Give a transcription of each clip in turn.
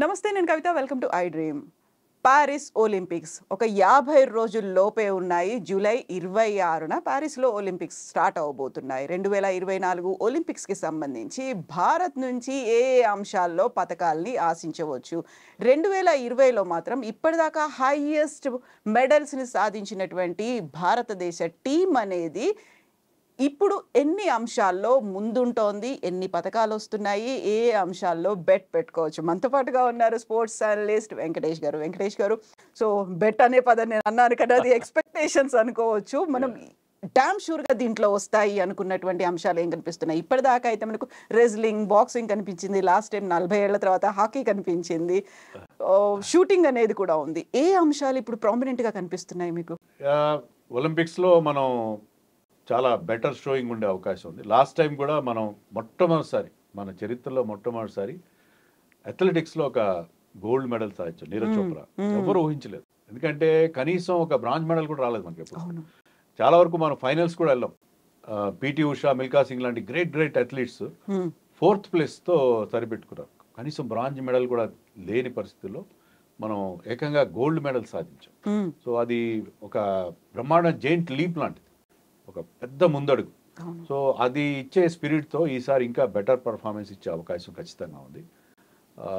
నమస్తే నేను Kavitha welcome to I dream Paris Olympics ఒక యాభై రోజుల్లోపే ఉన్నాయి జూలై ఇరవై ఆరున పారిస్లో ఒలింపిక్స్ స్టార్ట్ అవబోతున్నాయి రెండు వేల ఇరవై నాలుగు ఒలింపిక్స్కి సంబంధించి భారత్ నుంచి ఏ ఏ అంశాల్లో పథకాల్ని ఆశించవచ్చు రెండు వేల ఇరవైలో మాత్రం ఇప్పటిదాకా హైయెస్ట్ మెడల్స్ని సాధించినటువంటి భారతదేశ టీం అనేది ఇప్పుడు ఎన్ని అంశాల్లో ముందుంటోంది ఎన్ని పథకాలు వస్తున్నాయి ఏ ఏ అంశాల్లో బెట్ పెట్టుకోవచ్చు మనతో పాటుగా ఉన్నారు స్పోర్ట్స్ అనలిస్ట్ వెంకటేష్ గారు వెంకటేష్ గారు సో బెట్ అనే పదం నేను అన్నాను కదా అది ఎక్స్పెక్టేషన్స్ అనుకోవచ్చు మనం డామ్ షూర్గా దీంట్లో వస్తాయి అనుకున్నటువంటి అంశాలు ఏం కనిపిస్తున్నాయి ఇప్పటిదాకా అయితే మనకు రెజ్లింగ్ బాక్సింగ్ కనిపించింది లాస్ట్ టైం నలభై ఏళ్ల తర్వాత హాకీ కనిపించింది షూటింగ్ అనేది కూడా ఉంది ఏ అంశాలు ఇప్పుడు ప్రామినెంట్గా కనిపిస్తున్నాయి మీకు ఒలింపిక్స్లో మనం చాలా బెటర్ షోయింగ్ ఉండే అవకాశం ఉంది లాస్ట్ టైం కూడా మనం మొట్టమొదటిసారి మన చరిత్రలో మొట్టమొదటిసారి అథ్లెటిక్స్లో ఒక గోల్డ్ మెడల్ సాధించాం నీరజ్ చోప్రా ఎవరు ఊహించలేదు ఎందుకంటే కనీసం ఒక బ్రాంజ్ మెడల్ కూడా రాలేదు మనకి ఎప్పుడు అవును చాలా వరకు మనం ఫైనల్స్ కూడా వెళ్ళాం పిటి ఉషా మిల్కా సింగ్ లాంటి great great athletes Hmm. Fourth ప్లేస్తో సరిపెట్టుకున్నారు కనీసం బ్రాంజ్ మెడల్ కూడా లేని పరిస్థితుల్లో మనం ఏకంగా గోల్డ్ మెడల్ సాధించాం Hmm. సో అది ఒక బ్రహ్మాండ జైంట్ లీప్ లాంటిది ఒక పెద్ద ముందడుగు అవును సో అది ఇచ్చే స్పిరిట్తో ఈసారి ఇంకా బెటర్ పర్ఫార్మెన్స్ ఇచ్చే అవకాశం ఖచ్చితంగా ఉంది ఆ,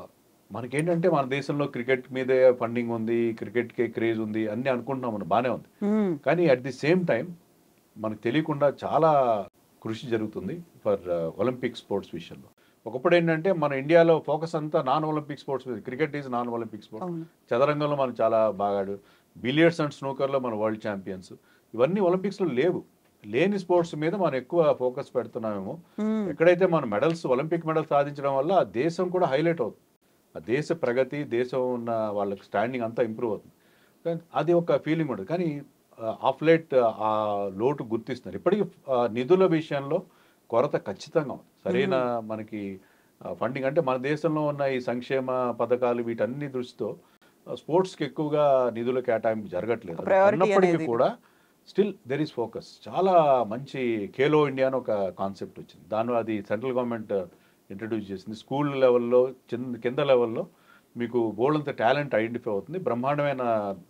మనకేంటంటే మన దేశంలో క్రికెట్ మీదే ఫండింగ్ ఉంది క్రికెట్కే క్రేజ్ ఉంది అన్నీ అనుకుంటున్నాం మనం బాగానే ఉంది Hmm. కానీ అట్ ది సేమ్ టైం మనకు తెలియకుండా చాలా కృషి జరుగుతుంది ఫర్ ఒలింపిక్ స్పోర్ట్స్ విషయంలో ఒకప్పుడు ఏంటంటే మన ఇండియాలో ఫోకస్ అంతా నాన్ ఒలింపిక్ స్పోర్ట్స్ మీద cricket is non Olympic sports అవును చదరంగంలో మనం చాలా బాగా బిలియర్డ్స్ అండ్ స్నూకర్లో మన వరల్డ్ ఛాంపియన్స్ ఇవన్నీ ఒలింపిక్స్లో లేవు లేని స్పోర్ట్స్ మీద మనం ఎక్కువ ఫోకస్ పెడుతున్నామేమో Hmm. ఎక్కడైతే మన మెడల్స్ ఒలింపిక్ మెడల్స్ సాధించడం వల్ల ఆ దేశం కూడా హైలైట్ అవుతుంది ఆ దేశ ప్రగతి దేశం ఉన్న వాళ్ళకి స్టాండింగ్ అంతా ఇంప్రూవ్ అవుతుంది కానీ అది ఒక ఫీలింగ్ ఉంటుంది కానీ ఆఫ్ లేట్ ఆ లోటు గుర్తిస్తున్నారు ఇప్పటికీ ఆ, నిధుల విషయంలో కొరత ఖచ్చితంగా ఉంది సరైన మనకి ఫండింగ్ అంటే మన దేశంలో ఉన్న ఈ సంక్షేమ పథకాలు వీటన్ని దృష్టితో స్పోర్ట్స్కి ఎక్కువగా నిధుల కేటాయింపు జరగట్లేదు అది Priority ఉన్నప్పటికీ అనేది. కూడా స్టిల్ దెర్ ఈస్ ఫోకస్ చాలా మంచి ఖేలో ఇండియా అని ఒక కాన్సెప్ట్ వచ్చింది దానిలో అది సెంట్రల్ గవర్నమెంట్ ఇంట్రడ్యూస్ చేసింది స్కూల్ లెవెల్లో చిన్న కింద లెవెల్లో మీకు బోల్డ్ అంత టాలెంట్ ఐడెంటిఫై అవుతుంది బ్రహ్మాండమైన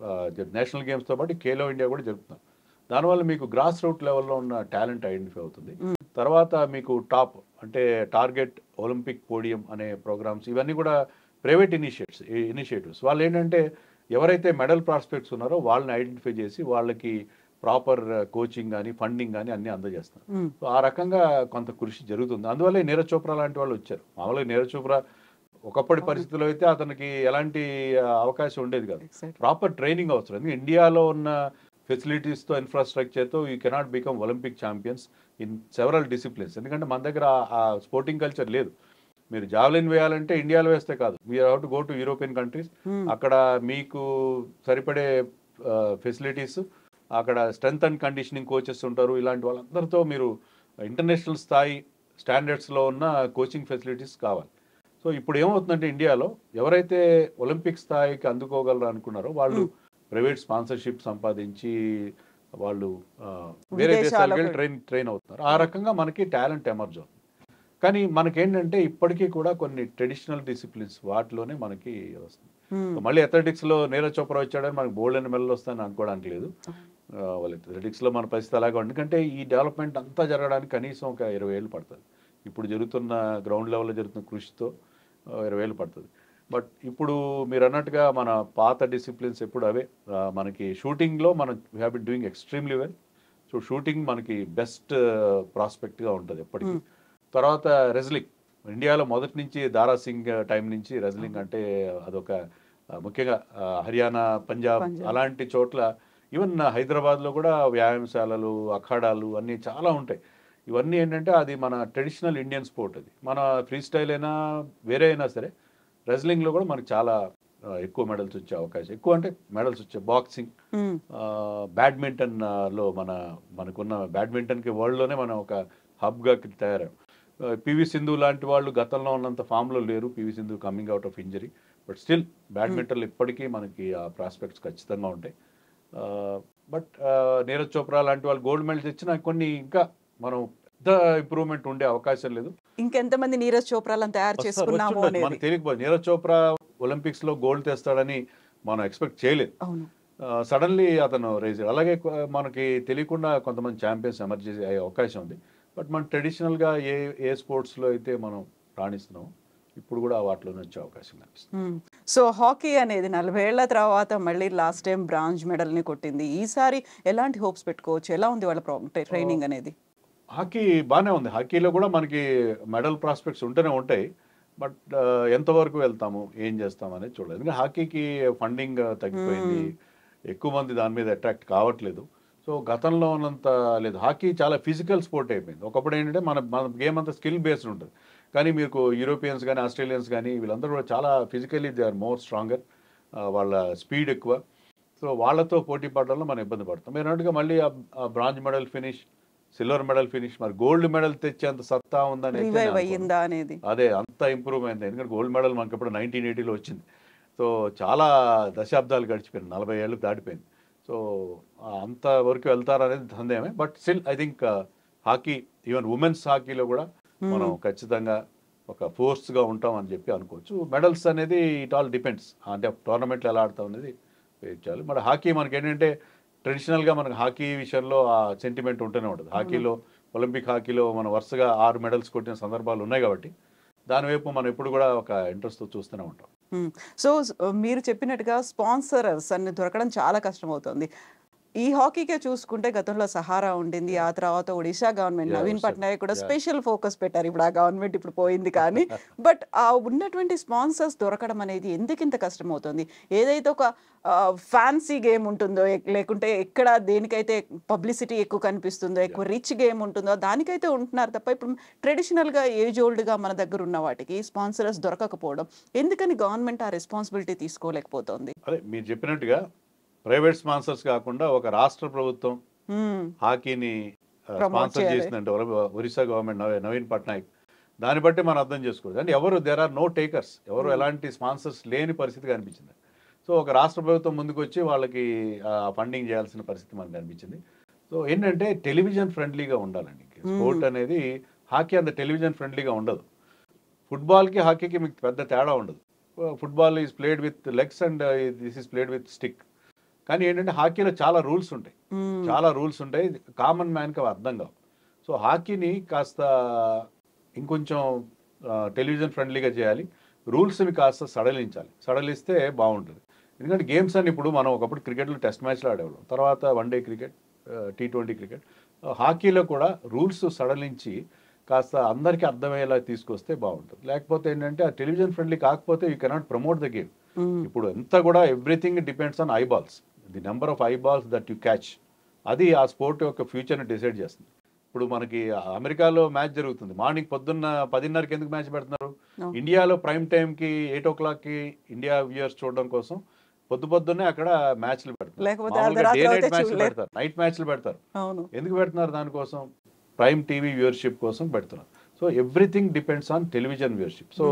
నేషనల్ గేమ్స్తో పాటు ఖేలో ఇండియా కూడా జరుపుతున్నారు దానివల్ల మీకు గ్రాస్ రూట్ లెవెల్లో ఉన్న టాలెంట్ ఐడెంటిఫై అవుతుంది తర్వాత మీకు టాప్ అంటే టార్గెట్ ఒలింపిక్ పోడియం అనే ప్రోగ్రామ్స్ ఇవన్నీ కూడా ప్రైవేట్ ఇనిషియేట్స్ ఇనిషియేటివ్స్ వాళ్ళు ఏంటంటే ఎవరైతే మెడల్ ప్రాస్పెక్ట్స్ ఉన్నారో వాళ్ళని ఐడెంటిఫై చేసి వాళ్ళకి ప్రాపర్ కోచింగ్ కానీ ఫండింగ్ కానీ అన్ని అందజేస్తారు Hmm. సో ఆ రకంగా కొంత కృషి జరుగుతుంది అందువల్లే నీరజ్ చోప్రా లాంటి వాళ్ళు వచ్చారు మామూలుగా నీరజ్ చోప్రా ఒకప్పటి పరిస్థితుల్లో అయితే అతనికి ఎలాంటి ఆ, అవకాశం ఉండేది కాదు Exactly. ప్రాపర్ ట్రైనింగ్ అవసరం ఎందుకంటే ఇండియాలో ఉన్న ఫెసిలిటీస్తో ఇన్ఫ్రాస్ట్రక్చర్తో you cannot become Olympic champions in several disciplines ఎందుకంటే మన దగ్గర ఆ- ఆ స్పోర్టింగ్ కల్చర్ లేదు మీరు జావలిన్ వేయాలంటే ఇండియాలో వేస్తే కాదు మీరు how to go to European countries అక్కడ మీకు సరిపడే ఫెసిలిటీస్ అక్కడ స్ట్రెంగ్త్ అండ్ కండిషనింగ్ కోచెస్ ఉంటారు ఇలాంటి వాళ్ళందరితో మీరు ఇంటర్నేషనల్ స్థాయి స్టాండర్డ్స్లో ఉన్న కోచింగ్ ఫెసిలిటీస్ కావాలి సో ఇప్పుడు ఏమవుతుందంటే ఇండియాలో ఎవరైతే ఒలింపిక్ స్థాయికి అందుకోగలరు అనుకున్నారో వాళ్ళు ప్రైవేట్ స్పాన్సర్షిప్ సంపాదించి వాళ్ళు ఆ, వేరే విదేశాలకు- దేశాలకు వెళ్ళి ట్రైన్ ట్రైన్ అవుతున్నారు ఆ రకంగా మనకి టాలెంట్ ఎమర్జ్ అవుతుంది కానీ మనకేంటంటే ఇప్పటికీ కూడా కొన్ని ట్రెడిషనల్ డిసిప్లిన్స్ వాటిలోనే మనకి వస్తుంది Hmm. సో మళ్ళీ athletics లో నీరజ్ చోప్రా వచ్చాడని మనకి బోల్డ్ అని మెడల్ వస్తాయని అనుకోవడానికి లేదు ఆ, వాళ్ళ athletics లో మన పరిస్థితి అలాగే ఉంది ఎందుకంటే ఈ డెవలప్మెంట్ అంతా జరగడానికి కనీసం ఒక ఇరవై ఏళ్ళు పడుతుంది ఇప్పుడు జరుగుతున్న గ్రౌండ్ లెవెల్లో జరుగుతున్న కృషితో ఆ, ఇరవై ఏళ్ళు పడుతుంది బట్ ఇప్పుడు మీరు అన్నట్టుగా మన పాత డిసిప్లిన్స్ ఎప్పుడు అవే ఆ, మనకి షూటింగ్లో మనం we have been doing extremely well so shooting మనకి బెస్ట్ ప్రాస్పెక్ట్గా ఉంటుంది ఎప్పటికీ తర్వాత రెజ్లింగ్ ఇండియాలో మొదటి నుంచి దారా సింగ్ టైం నుంచి రెజ్లింగ్ అంటే అదొక ఆ, ముఖ్యంగా ఆ, హర్యానా పంజాబ్ పంజాబ్. అలాంటి చోట్ల ఈవెన్ హైదరాబాద్లో కూడా వ్యాయామశాలలు అఖాడాలు అన్నీ చాలా ఉంటాయి ఇవన్నీ ఏంటంటే అది మన ట్రెడిషనల్ ఇండియన్ స్పోర్ట్ అది మన ఫ్రీ స్టైల్ అయినా వేరే అయినా సరే రెజ్లింగ్లో కూడా మనకి చాలా ఆ, ఎక్కువ మెడల్స్ వచ్చే అవకాశం ఎక్కువ అంటే మెడల్స్ వచ్చే బాక్సింగ్ Hmm. బ్యాడ్మింటన్ ఆ, లో మన మనకున్న బ్యాడ్మింటన్కి వరల్డ్లోనే మనం ఒక హబ్గా తయారాం పివి సింధు లాంటి వాళ్ళు గతంలో ఉన్నంత ఫామ్లో లేరు PV Sindhu coming out of injury but still బ్యాడ్మింటన్లో ఇప్పటికీ మనకి ఆ ప్రాస్పెక్ట్స్ ఖచ్చితంగా ఉంటాయి బట్ నీరజ్ చోప్రా లాంటి వాళ్ళు గోల్డ్ మెడల్స్ ఇచ్చినా కొన్ని ఇంకా మనం పెద్ద ఇంప్రూవ్మెంట్ ఉండే అవకాశం లేదు ఇంకెంతమంది నీరజ్ చోప్రాలను తయారు వస్తారు, చేసుకున్నాము వచ్చుండొచ్చు. అనేది మనకు తెలియకపోతే నీరజ్ చోప్రా ఒలింపిక్స్ లో గోల్డ్ తెస్తాడని మనం ఎక్స్పెక్ట్ చేయలేదు అవును సడన్లీ అతను రేజ్ అలాగే కొ- మనకి తెలియకుండా కొంతమంది ఛాంపియన్స్ ఎమర్జ్ అయ్యే అవకాశం ఉంది బట్ మనం ట్రెడిషనల్గా ఏ ఏ స్పోర్ట్స్లో అయితే మనం రాణిస్తున్నాం ఇప్పుడు కూడా వాటిలోనే వచ్చే అవకాశం కనిపిస్తుంది మ్మ్. సో హాకీ అనేది నలభై ఏళ్ల తర్వాత మళ్ళీ లాస్ట్ టైం బ్రాంజ్ మెడల్ ని కొట్టింది ఈసారి ఎలాంటి హోప్స్ పెట్టుకోవచ్చు ఎలా ఉంది వాళ్ళ ట్రైనింగ్ అనేది హాకీ బాగానే ఉంది హాకీలో కూడా మనకి మెడల్ ప్రాస్పెక్ట్స్ ఉంటూనే ఉంటాయి బట్ ఎంతవరకు వెళ్తాము ఏం చేస్తాం అనేది చూడలేదు ఎందుకంటే హాకీకి ఫండింగ్ తగ్గిపోయింది ఎక్కువ మంది దాని మీద అట్రాక్ట్ కావట్లేదు సో గతంలో ఉన్నంత లేదు హాకీ చాలా ఫిజికల్ స్పోర్ట్ అయిపోయింది ఒకప్పుడు ఏంటంటే మన మన గేమ్ అంతా స్కిల్ బేస్డ్ ఉంటుంది కానీ మీకు యూరోపియన్స్ కానీ ఆస్ట్రేలియన్స్ కానీ వీళ్ళందరూ కూడా చాలా physically they are more stronger వాళ్ళ స్పీడ్ ఎక్కువ సో వాళ్ళతో పోటీ పడడంలో మనం ఇబ్బంది పడతాం మీరు అన్నట్టుగా మళ్ళీ ఆ bronze medal finish silver medal finish మరి గోల్డ్ మెడల్ తెచ్చేంత సత్తా ఉందని అయితే నేను రివైవ్ అనుకోను. అయ్యిందా అనేది అదే అంత ఇంప్రూవ్ అయింది ఎందుకంటే గోల్డ్ మెడల్ మనకి ఇప్పుడు నైన్టీన్ ఎయిటీలో వచ్చింది సో చాలా దశాబ్దాలు గడిచిపోయింది నలభై ఏళ్ళు దాటిపోయింది సో ఆ అంత వరకు వెళ్తారనేది సందేహమే but still I think hockey even women's హాకీలో కూడా మనం ఖచ్చితంగా ఒక ఫోర్స్గా ఉంటాం అని చెప్పి అనుకోవచ్చు మెడల్స్ అనేది ఇట్ ఆల్ డిపెండ్స్ అంటే టోర్నమెంట్లు ఎలా ఆడతాం అనేది వెయిట్ చేయాలి మరి హాకీ మనకి ఏంటంటే ట్రెడిషనల్గా మనకి హాకీ విషయంలో ఆ సెంటిమెంట్ ఉంటూనే ఉంటుంది హాకీలో ఒలింపిక్ హాకీలో మనం వరుసగా ఆరు మెడల్స్ కొట్టిన సందర్భాలు ఉన్నాయి కాబట్టి దానివైపు మనం ఎప్పుడు కూడా ఒక ఇంట్రెస్ట్తో చూస్తూనే ఉంటాం మ్మ్. సో స్- మీరు చెప్పినట్టుగా స్పాన్సరర్స్ అన్ని దొరకడం చాలా కష్టం అవుతుంది ఈ హాకీకే చూసుకుంటే గతంలో సహారా ఉండింది ఆ తర్వాత Odisha government Yeah, Naveen Odisha. Patnaik కూడా Yeah. స్పెషల్ ఫోకస్ పెట్టారు ఇప్పుడు ఆ గవర్నమెంట్ ఇప్పుడు పోయింది కానీ బట్ ఆ ఉన్నటువంటి స్పాన్సర్స్ దొరకడం అనేది ఎందుకు ఇంత కష్టం అవుతుంది ఏదైతే ఒక ఫ్యాన్సీ గేమ్ ఉంటుందో ఎక్- లేకుంటే ఎక్కడ దేనికైతే పబ్లిసిటీ ఎక్కువ కనిపిస్తుందో ఎక్కువ రిచ్ గేమ్ ఉంటుందో దానికైతే ఉంటున్నారు తప్ప ఇప్పుడు ట్రెడిషనల్గా ఏజ్ ఓల్డ్గా మన దగ్గర ఉన్న వాటికి స్పాన్సరర్స్ దొరకకపోవడం ఎందుకని గవర్నమెంట్ ఆ రెస్పాన్సిబిలిటీ తీసుకోలేకపోతుంది అదే మీరు చెప్పినట్టుగా ప్రైవేట్ స్పాన్సర్స్ కాకుండా ఒక రాష్ట్ర ప్రభుత్వం మ్మ్. హాకీని Promote స్పాన్సర్ చేయాలి. చేసిందంటే ఒరి- ఒరిస్సా గవర్నమెంట్ నవీ- నవీన్ పట్నాయక్ దాన్ని బట్టి మనం అర్థం చేసుకోవచ్చు అంటే ఎవరు దేర్ ఆర్ నో టేకర్స్ ఎవరు ఎలాంటి స్పాన్సర్స్ లేని పరిస్థితి కనిపించింది సో ఒక రాష్ట్ర ప్రభుత్వం ముందుకు వచ్చి వాళ్ళకి ఫండింగ్ చేయాల్సిన పరిస్థితి మనకు కనిపించింది సో ఏంటంటే టెలివిజన్ ఫ్రెండ్లీగా ఉండాలండి స్పోర్ట్ అనేది హాకీ అంత టెలివిజన్ ఫ్రెండ్లీగా ఉండదు ఫుట్బాల్కి హాకీకి మీకు పెద్ద తేడా ఉండదు football is played with legs and this is played with stick కానీ ఏంటంటే హాకీలో చాలా రూల్స్ ఉంటాయి మ్మ్. చాలా రూల్స్ ఉంటాయి కామన్ మ్యాన్కి అవి అర్థం కావు సో హాకీని కాస్త ఇంకొంచెం టెలివిజన్ ఫ్రెండ్లీగా చేయాలి రూల్స్ని కాస్త సడలించాలి సడలిస్తే బాగుంటుంది ఎందుకంటే గేమ్స్ అని ఇప్పుడు మనం ఒకప్పుడు క్రికెట్లో టెస్ట్ మ్యాచ్లో ఆడేవాళ్ళం తర్వాత one day cricket T twenty cricket హాకీలో కూడా రూల్స్ సడలించి కాస్త అందరికీ అర్థమయ్యేలా తీసుకొస్తే బాగుంటుంది లేకపోతే ఏంటంటే ఆ టెలివిజన్ ఫ్రెండ్లీ కాకపోతే you cannot promote the game hmm. ఇప్పుడు ఎంత కూడా everything depends on eyeballs the number of eyeballs that you catch అది ఆ స్పోర్ట్ యొక్క ఫ్యూచర్ని డిసైడ్ చేస్తుంది ఇప్పుడు మనకి అమెరికాలో మ్యాచ్ జరుగుతుంది మార్నింగ్ పొద్దున్న పదిన్నరకి ఎందుకు మ్యాచ్ పెడుతున్నారు No. ఇండియాలో ప్రైమ్ టైంకి ఎయిట్ ఓ క్లాక్కి ఇండియా వ్యూయర్స్ చూడడం కోసం పొద్దు పొద్దున్నే అక్కడ మ్యాచ్లు పెడతారు లేకపోతే మామూలుగా అర్ధరాత్రి డే అయితే నైట్ మ్యాచ్లు చూడలేరు. పెడతారు నైట్ మ్యాచ్లు పెడతారు అవును ఎందుకు పెడుతున్నారు దానికోసం ప్రైమ్ టీవీ వ్యూవర్షిప్ కోసం పెడుతున్నారు so everything depends on television viewership so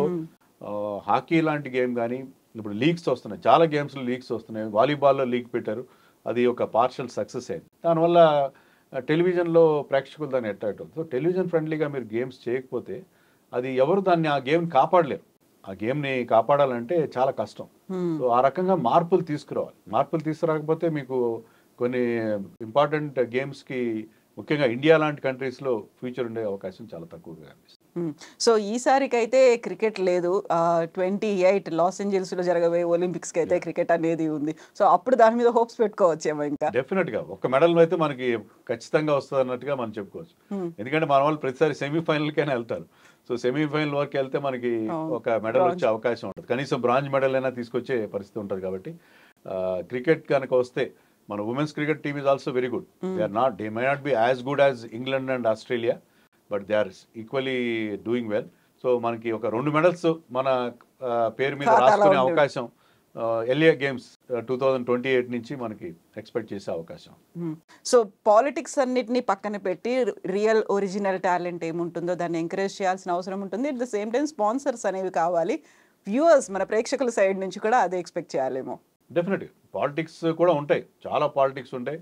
hockey లాంటి గేమ్ కానీ ఇప్పుడు లీగ్స్ వస్తున్నాయి చాలా గేమ్స్లో లీగ్స్ వస్తున్నాయి వాలీబాల్లో లీగ్ పెట్టారు అది ఒక పార్షల్ సక్సెస్ అయింది దానివల్ల టెలివిజన్లో ప్రేక్షకులు దాన్ని అట్రాక్ట్ అవుతుంది సో టెలివిజన్ ఫ్రెండ్లీగా మీరు గేమ్స్ చేయకపోతే అది ఎవరు దాన్ని ఆ గేమ్ కాపాడలేరు ఆ గేమ్ని కాపాడాలంటే చాలా కష్టం మ్మ్. సో ఆ రకంగా మార్పులు తీసుకురావాలి మార్పులు తీసుకురాకపోతే మీకు కొన్ని ఇంపార్టెంట్ గేమ్స్కి ముఖ్యంగా ఇండియా లాంటి కంట్రీస్లో ఫ్యూచర్ ఉండే అవకాశం చాలా తక్కువగా కనిపిస్తుంది మ్మ్. సో ఈసారికైతే క్రికెట్ లేదు ట్వంటీ ఎయిట్ లాస్ ఏంజల్స్ లో జరగబోయే ఒలింపిక్స్ కి అయితే క్రికెట్ అనేది ఉంది సో అప్పుడు దాని మీద హోప్స్ పెట్టుకోవచ్చేమో ఇంకా డెఫినెట్గా ఒక మెడల్ అయితే మనకి ఖచ్చితంగా వస్తుంది అన్నట్టుగా మనం చెప్పుకోవచ్చు Hmm. ఎందుకంటే మన వాళ్ళు ప్రతిసారి సెమీఫైనల్కైనా వెళ్తారు సో సెమీఫైనల్ వరకు వెళ్తే మనకి అవును. ఒక మెడల్ వచ్చే అవకాశం ఉంటుంది కనీసం బ్రాంజ్ మెడల్ అయినా తీసుకొచ్చే పరిస్థితి ఉంటుంది కాబట్టి క్రికెట్ కనుక వస్తే మన women's cricket team is also very good they are not they may not be as good as England and Australia but they are equally doing well so మనకి ఒక రెండు మెడల్స్ మన ఆ, పేరు మీద ఖాతాలో రాసుకునే ఉంది. అవకాశం LA games two thousand twenty eight నుంచి మనకి ఎక్స్పెక్ట్ చేసే అవకాశం మ్మ్. సో పాలిటిక్స్ అన్నిటిని పక్కన పెట్టి రియల్ ఒరిజినల్ టాలెంట్ ఏముంటుందో దాన్ని ఎంకరేజ్ చేయాల్సిన అవసరం ఉంటుంది at the same time sponsors అనేవి కావాలి వ్యూవర్స్ మన ప్రేక్షకుల సైడ్ నుంచి కూడా అదే ఎక్స్పెక్ట్ చేయాలేమో డెఫినెట్గా పాలిటిక్స్ కూడా ఉంటాయి చాలా పాలిటిక్స్ ఉంటాయి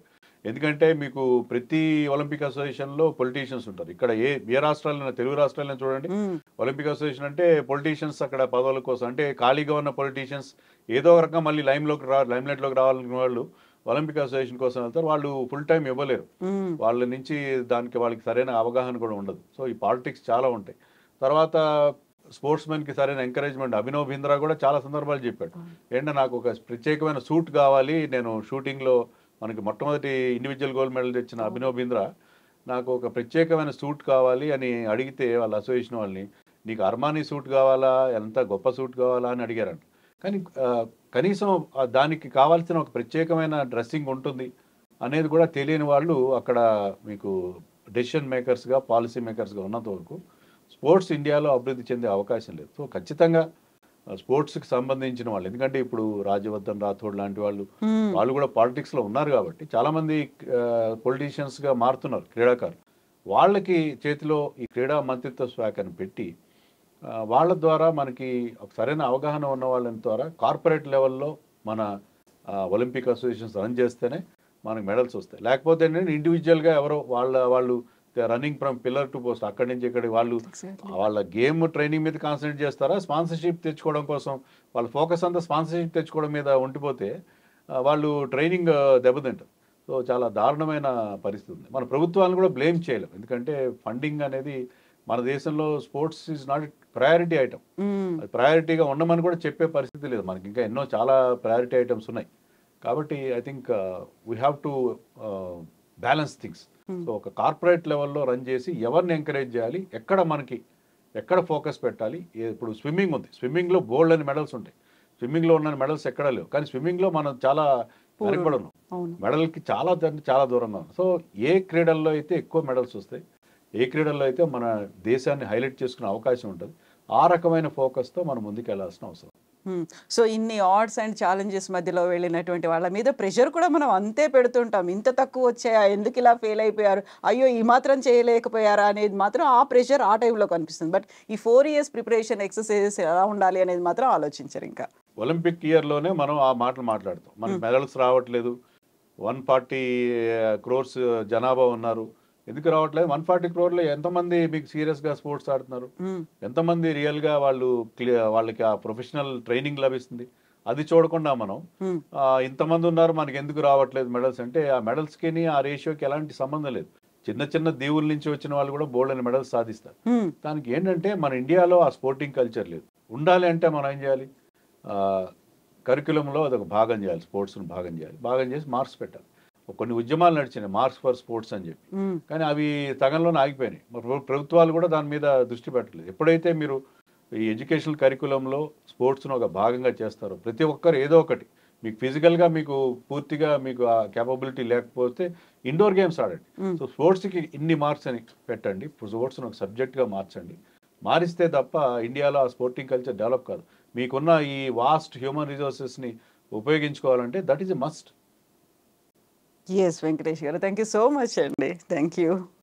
ఎందుకంటే మీకు ప్రతి ఒలింపిక్ అసోసియేషన్లో పొలిటీషియన్స్ ఉంటారు ఇక్కడ ఏ ఏ రాష్ట్రాలైనా తెలుగు రాష్ట్రాలైనా చూడండి మ్మ్. ఒలింపిక్ అసోసియేషన్ అంటే పొలిటీషియన్స్ అక్కడ పదవుల కోసం అంటే ఖాళీగా ఉన్న పొలిటీషియన్స్ ఏదో ఒక రకంగా మళ్ళీ లైమ్లోకి రా లైమ్లైట్లోకి రావాలనుకున్న వాళ్ళు ఒలింపిక్ అసోసియేషన్ కోసం వెళ్తారు వాళ్ళు ఫుల్ టైం ఇవ్వలేరు మ్మ్. వాళ్ళ నుంచి దానికి వాళ్ళకి సరైన అవగాహన కూడా ఉండదు సో ఈ పాలిటిక్స్ చాలా ఉంటాయి తర్వాత స్పోర్ట్స్ మెన్కి సరైన ఎంకరేజ్మెంట్ అభినవ్ బింద్రా కూడా చాలా సందర్భాలు చెప్పాడు ఏంటంటే నాకు ఒక ప్రత్యేకమైన సూట్ కావాలి నేను షూటింగ్లో మనకి మొట్టమొదటి ఇండివిజువల్ గోల్డ్ మెడల్ తెచ్చిన అభినవ్ బింద్రా నాకు ఒక ప్రత్యేకమైన సూట్ కావాలి అని అడిగితే వాళ్ళ అసోసియేషన్ వాళ్ళని నీకు అర్మానీ సూట్ కావాలా ఎంత గొప్ప సూట్ కావాలా అని అడిగారంట కానీ ఆ, కనీసం ఆ దానికి కావాల్సిన ఒక ప్రత్యేకమైన డ్రెస్సింగ్ ఉంటుంది అనేది కూడా తెలియని వాళ్ళు అక్కడ మీకు డెసిషన్ మేకర్స్గా పాలసీ మేకర్స్గా ఉన్నంత వరకు స్పోర్ట్స్ ఇండియాలో అభివృద్ధి చెందే అవకాశం లేదు సో ఖచ్చితంగా ఆ, స్పోర్ట్స్కి సంబంధించిన వాళ్ళు ఎందుకంటే ఇప్పుడు రాజ్యవర్ధన్ రాథోడ్ లాంటి వాళ్ళు మ్మ్. వాళ్ళు కూడా పాలిటిక్స్లో ఉన్నారు కాబట్టి చాలామంది పొలిటీషియన్స్గా మారుతున్నారు క్రీడాకారులు వాళ్ళకి చేతిలో ఈ క్రీడా మంత్రిత్వ శాఖను పెట్టి ఆ, వాళ్ళ ద్వారా మనకి ఒక సరైన అవగాహన ఉన్న వాళ్ళ ద్వారా కార్పొరేట్ లెవెల్లో మన ఆ, ఒలింపిక్ అసోసియేషన్స్ రన్ చేస్తేనే మనకు మెడల్స్ వస్తాయి లేకపోతే ఏంటంటే ఇండివిజువల్గా ఎవరో వాళ్ళ వాళ్ళు running from pillar to post అక్కడి నుంచి ఇక్కడికి వాళ్ళు Exactly. వాళ్ళ గేమ్ ట్రైనింగ్ మీద కాన్సన్ట్రేట్ చేస్తారా స్పాన్సర్షిప్ తెచ్చుకోవడం కోసం వాళ్ళ ఫోకస్ అంతా స్పాన్సర్షిప్ తెచ్చుకోవడం మీద ఉండిపోతే ఆ, వాళ్ళు ట్రైనింగ్ దెబ్బతింటారు సో చాలా దారుణమైన పరిస్థితి ఉంది మన ప్రభుత్వాలను కూడా బ్లేమ్ చేయలేం ఎందుకంటే ఫండింగ్ అనేది మన దేశంలో sports is not priority item hmm. అది ప్రయారిటీగా ఉండమని కూడా చెప్పే పరిస్థితి లేదు మనకి ఇంకా ఎన్నో చాలా ప్రయారిటీ ఐటమ్స్ ఉన్నాయి కాబట్టి I think we have to balance things so ఒక కార్పొరేట్ లెవెల్లో రన్ చేసి ఎవరిని ఎంకరేజ్ చేయాలి ఎక్కడ మనకి ఎక్కడ ఫోకస్ పెట్టాలి ఏ- ఇప్పుడు స్విమ్మింగ్ ఉంది స్విమ్మింగ్లో బోల్డ్ అని మెడల్స్ ఉంటాయి స్విమ్మింగ్లో ఉన్న మెడల్స్ ఎక్కడ లేవు కానీ స్విమ్మింగ్లో మనం చాలా వెనకబడి ఉన్నాం అవును మెడల్కి చాలా దాన్ని చాలా దూరంగా ఉన్నాం సో ఏ క్రీడల్లో అయితే ఎక్కువ మెడల్స్ వస్తాయి ఏ క్రీడల్లో అయితే మన దేశాన్ని హైలైట్ చేసుకునే అవకాశం ఉంటుంది ఆ రకమైన ఫోకస్తో మనం ముందుకు వెళ్ళాల్సిన అవసరం మ్మ్. సో ఇన్ని ఆర్డ్స్ అండ్ ఛాలెంజెస్ మధ్యలో వెళ్ళినటువంటి వాళ్ళ మీద ప్రెషర్ కూడా మనం అంతే పెడుతుంటాం ఇంత తక్కువ వచ్చాయా ఎందుకు ఇలా ఫెయిల్ అయిపోయారు అయ్యో ఈ మాత్రం చేయలేకపోయారా అనేది మాత్రం ఆ ప్రెషర్ ఆ టైంలో కనిపిస్తుంది బట్ ఈ ఫోర్ ఇయర్స్ ప్రిపరేషన్ ఎక్సర్సైజెస్ ఎలా ఉండాలి అనేది మాత్రం ఆలోచించరు ఇంకా ఒలింపిక్ ఇయర్లోనే మనం ఆ మాటలు మాట్లాడతాం మనకి మెడల్స్ రావట్లేదు వన్ ఫార్టీ క్రోర్స్ జనాభా ఉన్నారు ఎందుకు రావట్లేదు వన్ ఫార్టీ క్రోర్లో ఎంతమంది మీకు సీరియస్గా స్పోర్ట్స్ ఆడుతున్నారు మ్మ్. ఎంతమంది రియల్గా వాళ్ళు క్లియర్ వాళ్ళకి ఆ ప్రొఫెషనల్ ట్రైనింగ్ లభిస్తుంది అది చూడకుండా మనం మ్మ్. ఆ, ఇంతమంది ఉన్నారు మనకి ఎందుకు రావట్లేదు మెడల్స్ అంటే ఆ మెడల్స్కి ఆ రేషియోకి ఎలాంటి సంబంధం లేదు చిన్న చిన్న దీవుల నుంచి వచ్చిన వాళ్ళు కూడా బోల్డ్ అని మెడల్స్ సాధిస్తారు మ్మ్. దానికి ఏంటంటే మన ఇండియాలో ఆ స్పోర్టింగ్ కల్చర్ లేదు ఉండాలి అంటే మనం ఏం చేయాలి కరికులంలో అదొక భాగం చేయాలి స్పోర్ట్స్ని భాగం చేయాలి భాగం చేసి మార్క్స్ పెట్టాలి కొన్ని ఉద్యమాలు నడిచినాయి మార్క్స్ ఫర్ స్పోర్ట్స్ అని చెప్పి మ్మ్. కానీ అవి సగంలోనే ఆగిపోయినాయి మరి ప్రభు- ప్రభుత్వాలు కూడా దాని మీద దృష్టి పెట్టలేదు ఎప్పుడైతే మీరు ఈ ఎడ్యుకేషనల్ కరికులంలో స్పోర్ట్స్ను ఒక భాగంగా చేస్తారో ప్రతి ఒక్కరు ఏదో ఒకటి మీకు ఫిజికల్గా మీకు పూర్తిగా మీకు ఆ కేపబిలిటీ లేకపోతే ఇండోర్ గేమ్స్ ఆడండి మ్మ్. సో స్పోర్ట్స్కి ఇన్ని మార్క్స్ అని పెట్టండి స్పోర్ట్స్ని ఒక సబ్జెక్ట్గా మార్చండి మారిస్తే తప్ప ఇండియాలో ఆ స్పోర్టింగ్ కల్చర్ డెవలప్ కాదు మీకున్న ఈ వాస్ట్ హ్యూమన్ రిసోర్సెస్ని ఉపయోగించుకోవాలంటే that is a must S Venkatesh గారు థ్యాంక్ యూ సో మచ్ అండి థ్యాంక్ యూ